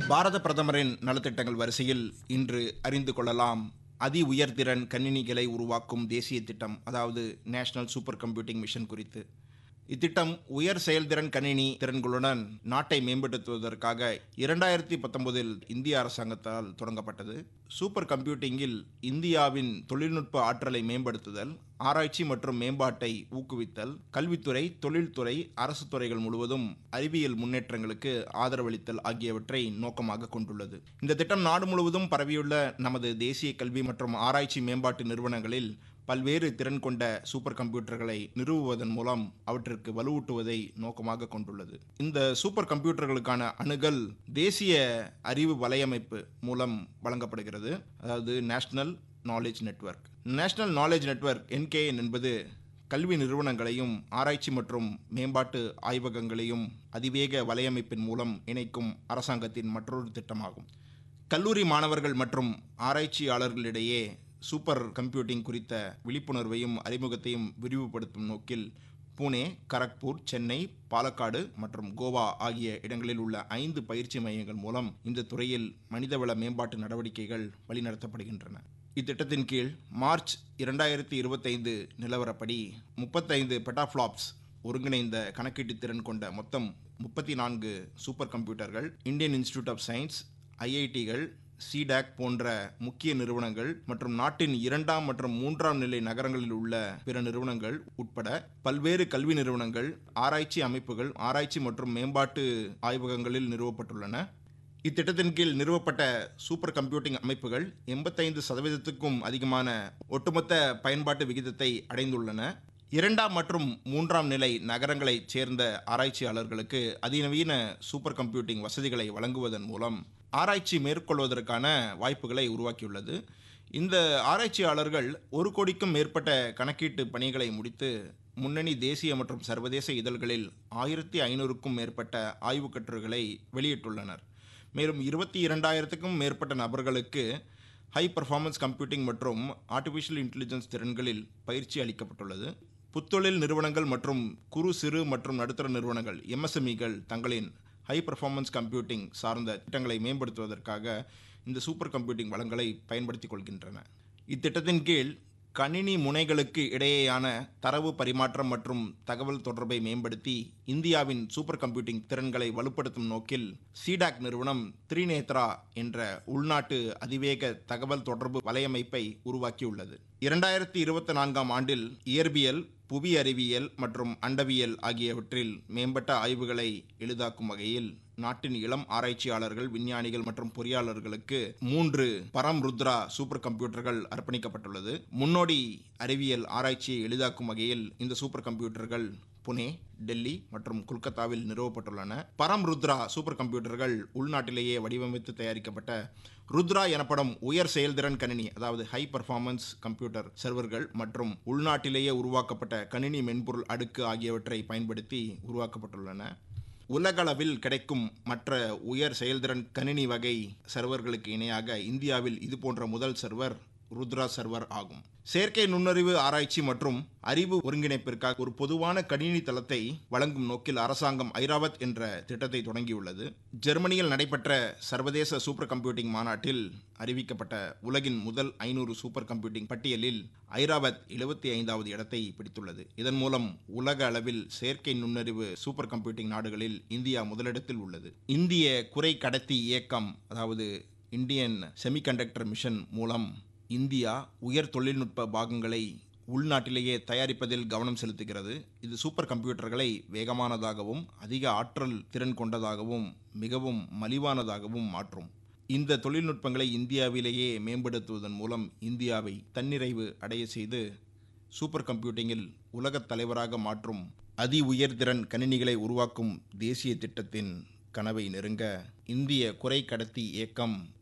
பாரத பிரதமரின் நலத்திட்டங்கள் வரிசையில் இன்று அறிந்து கொள்ளலாம் அதி உயர்திறன் கணினிகளை உருவாக்கும் தேசிய திட்டம் அதாவது நேஷனல் சூப்பர் கம்ப்யூட்டிங் மிஷன் குறித்து இத்திட்டம் உயர் செயல்திறன் கணினி திறன்களுடன் நாட்டை மேம்படுத்துவதற்காக இரண்டாயிரத்தி பத்தொன்பதில் இந்திய அரசாங்கத்தால் தொடங்கப்பட்டது சூப்பர் கம்ப்யூட்டிங்கில் இந்தியாவின் தொழில்நுட்ப ஆற்றலை மேம்படுத்துதல் ஆராய்ச்சி மற்றும் மேம்பாட்டை ஊக்குவித்தல் கல்வித்துறை தொழில்துறை அரசு துறைகள் முழுவதும் அறிவியல் முன்னேற்றங்களுக்கு ஆதரவளித்தல் ஆகியவற்றை நோக்கமாக கொண்டுள்ளது இந்த திட்டம் நாடு முழுவதும் பரவியுள்ள நமது தேசிய கல்வி மற்றும் ஆராய்ச்சி மேம்பாட்டு நிறுவனங்களில் பல்வேறு திறன் கொண்ட சூப்பர் கம்ப்யூட்டர்களை நிறுவுவதன் மூலம் அவற்றிற்கு வலுவூட்டுவதை நோக்கமாக கொண்டுள்ளது இந்த சூப்பர் கம்ப்யூட்டர்களுக்கான அணுகல் தேசிய அறிவு வலையமைப்பு மூலம் வழங்கப்படுகிறது அதாவது national knowledge network national knowledge network NKN என்பது கல்வி நிறுவனங்களையும் ஆராய்ச்சி மற்றும் மேம்பாட்டு ஆய்வகங்களையும் அதிவேக வலையமைப்பின் மூலம் இணைக்கும் அரசாங்கத்தின் மற்றொரு திட்டமாகும் கல்லூரி மாணவர்கள் மற்றும் ஆராய்ச்சியாளர்களிடையே சூப்பர் கம்ப்யூட்டிங் குறித்த விழிப்புணர்வையும் அறிமுகத்தையும் விரிவுபடுத்தும் நோக்கில் புனே கரக்பூர் சென்னை பாலக்காடு மற்றும் கோவா ஆகிய இடங்களில் உள்ள ஐந்து பயிற்சி மையங்கள் மூலம் இந்த துறையில் மனிதவள மேம்பாட்டு நடவடிக்கைகள் வழிநடத்தப்படுகின்றன இத்திட்டத்தின் கீழ் மார்ச் இரண்டாயிரத்தி இருபத்தைந்து நிலவரப்படி முப்பத்தைந்து பெட்டாஃப்ளாப்ஸ் ஒருங்கிணைந்த கணக்கீட்டு திறன் கொண்ட மொத்தம் முப்பத்தி நான்கு சூப்பர் கம்ப்யூட்டர்கள் இந்தியன் இன்ஸ்டிடியூட் ஆஃப் சயின்ஸ் ஐஐடிகள் சிடாக் போன்ற முக்கிய நிறுவனங்கள் மற்றும் நாட்டின் இரண்டாம் மற்றும் மூன்றாம் நிலை நகரங்களில் உள்ள பிற நிறுவனங்கள் உட்பட பல்வேறு கல்வி நிறுவனங்கள் ஆராய்ச்சி அமைப்புகள் ஆராய்ச்சி மற்றும் மேம்பாட்டு ஆய்வகங்களில் நிறுவப்பட்டுள்ளன இத்திட்டத்தின் கீழ் நிறுவப்பட்ட சூப்பர் கம்ப்யூட்டிங் அமைப்புகள் எண்பத்தைந்து சதவீதத்துக்கும் அதிகமான ஒட்டுமொத்த பயன்பாட்டு விகிதத்தை அடைந்துள்ளன இரண்டாம் மற்றும் மூன்றாம் நிலை நகரங்களைச் சேர்ந்த ஆராய்ச்சியாளர்களுக்கு அதிநவீன சூப்பர் கம்ப்யூட்டிங் வசதிகளை வழங்குவதன் மூலம் ஆராய்ச்சி மேற்கொள்வதற்கான வாய்ப்புகளை உருவாக்கியுள்ளது இந்த ஆராய்ச்சியாளர்கள் ஒரு கோடிக்கும் மேற்பட்ட கணக்கீட்டு பணிகளை முடித்து முன்னணி தேசிய மற்றும் சர்வதேச இதழ்களில் ஆயிரத்தி ஐநூறுக்கும் மேற்பட்ட ஆய்வுக் கட்டுரைகளை வெளியிட்டுள்ளனர் மேலும் இருபத்தி இரண்டாயிரத்துக்கும் மேற்பட்ட நபர்களுக்கு ஹை பர்ஃபார்மன்ஸ் கம்ப்யூட்டிங் மற்றும் ஆர்டிஃபிஷியல் இன்டெலிஜென்ஸ் திறன்களில் பயிற்சி அளிக்கப்பட்டுள்ளது புத்தொழில் நிறுவனங்கள் மற்றும் குறு சிறு மற்றும் நடுத்தர நிறுவனங்கள் எம்எஸ்எம்இகள் தங்களின் ஹை பர்ஃபார்மன்ஸ் கம்ப்யூட்டிங் சார்ந்த திட்டங்களை மேம்படுத்துவதற்காக இந்த சூப்பர் கம்ப்யூட்டிங் வளங்களை பயன்படுத்திக் கொள்கின்றன இத்திட்டத்தின் கீழ் கணினி முனைகளுக்கு இடையேயான தரவு பரிமாற்றம் மற்றும் தகவல் தொடர்பை மேம்படுத்தி இந்தியாவின் சூப்பர் கம்ப்யூட்டிங் திறன்களை வலுப்படுத்தும் நோக்கில் சிடாக் நிறுவனம் த்ரிநேத்ரா என்ற உள்நாட்டு அதிவேக தகவல் தொடர்பு வலையமைப்பை உருவாக்கியுள்ளது இரண்டாயிரத்தி இருபத்தி நான்காம் ஆண்டில் இயற்பியல் புவி அறிவியல் மற்றும் அண்டவியல் ஆகியவற்றில் மேம்பட்ட ஆய்வுகளை எளிதாக்கும் வகையில் நாட்டின் இளம் ஆராய்ச்சியாளர்கள் விஞ்ஞானிகள் மற்றும் பொறியாளர்களுக்கு மூன்று பரம் ருத்ரா சூப்பர் கம்ப்யூட்டர்கள் அர்ப்பணிக்கப்பட்டுள்ளது முன்னோடி அறிவியல் ஆராய்ச்சியை எளிதாக்கும் வகையில் இந்த சூப்பர் கம்ப்யூட்டர்கள் புனே டெல்லி மற்றும் கொல்கத்தாவில் நிறுவப்பட்டுள்ளன பரம் ருத்ரா சூப்பர் கம்ப்யூட்டர்கள் உள்நாட்டிலேயே வடிவமைத்து தயாரிக்கப்பட்ட ருத்ரா எனப்படும் உயர் செயல்திறன் கணினி அதாவது ஹை பர்ஃபார்மன்ஸ் கம்ப்யூட்டர் சர்வர்கள் மற்றும் உள்நாட்டிலேயே உருவாக்கப்பட்ட கணினி மென்பொருள் அடுக்கு ஆகியவற்றை பயன்படுத்தி உருவாக்கப்பட்டுள்ளன உலகளவில் கிடைக்கும் மற்ற உயர் செயல்திறன் கணினி வகை சர்வர்களுக்கு இணையாக இந்தியாவில் இது போன்ற முதல் சர்வர் ருத்ரா சர்வர் ஆகும் செயற்கை நுண்ணறிவு ஆராய்ச்சி மற்றும் அறிவு ஒருங்கிணைப்பிற்காக ஒரு பொதுவான கணினி தளத்தை வழங்கும் நோக்கில் அரசாங்கம் ஐராவத் என்ற திட்டத்தை தொடங்கியுள்ளது ஜெர்மனியில் நடைபெற்ற சர்வதேச சூப்பர் கம்ப்யூட்டிங் மாநாட்டில் அறிவிக்கப்பட்ட உலகின் முதல் ஐநூறு சூப்பர் கம்ப்யூட்டிங் பட்டியலில் ஐராவத் எழுபத்தி ஐந்தாவது இடத்தை பிடித்துள்ளது இதன் மூலம் உலக அளவில் செயற்கை நுண்ணறிவு சூப்பர் கம்ப்யூட்டிங் நாடுகளில் இந்தியா முதலிடத்தில் உள்ளது இந்திய குறை கடத்தி இயக்கம் அதாவது இந்தியன் செமிகண்டக்டர் மிஷன் மூலம் இந்தியா உயர் தொழில்நுட்ப பாகங்களை உள்நாட்டிலேயே தயாரிப்பதில் கவனம் செலுத்துகிறது இது சூப்பர் கம்ப்யூட்டர்களை வேகமானதாகவும் அதிக ஆற்றல் திறன் கொண்டதாகவும் மிகவும் மலிவானதாகவும் மாற்றும் இந்த தொழில்நுட்பங்களை இந்தியாவிலேயே மேம்படுத்துவதன் மூலம் இந்தியாவை தன்னிறைவு அடைய செய்து சூப்பர் கம்ப்யூட்டிங்கில் உலகத் தலைவராக மாற்றும் அதி உயர்திறன் கணினிகளை உருவாக்கும் தேசிய திட்டத்தின் கனவை நெருங்க இந்திய குறை கடத்தி இயக்கம்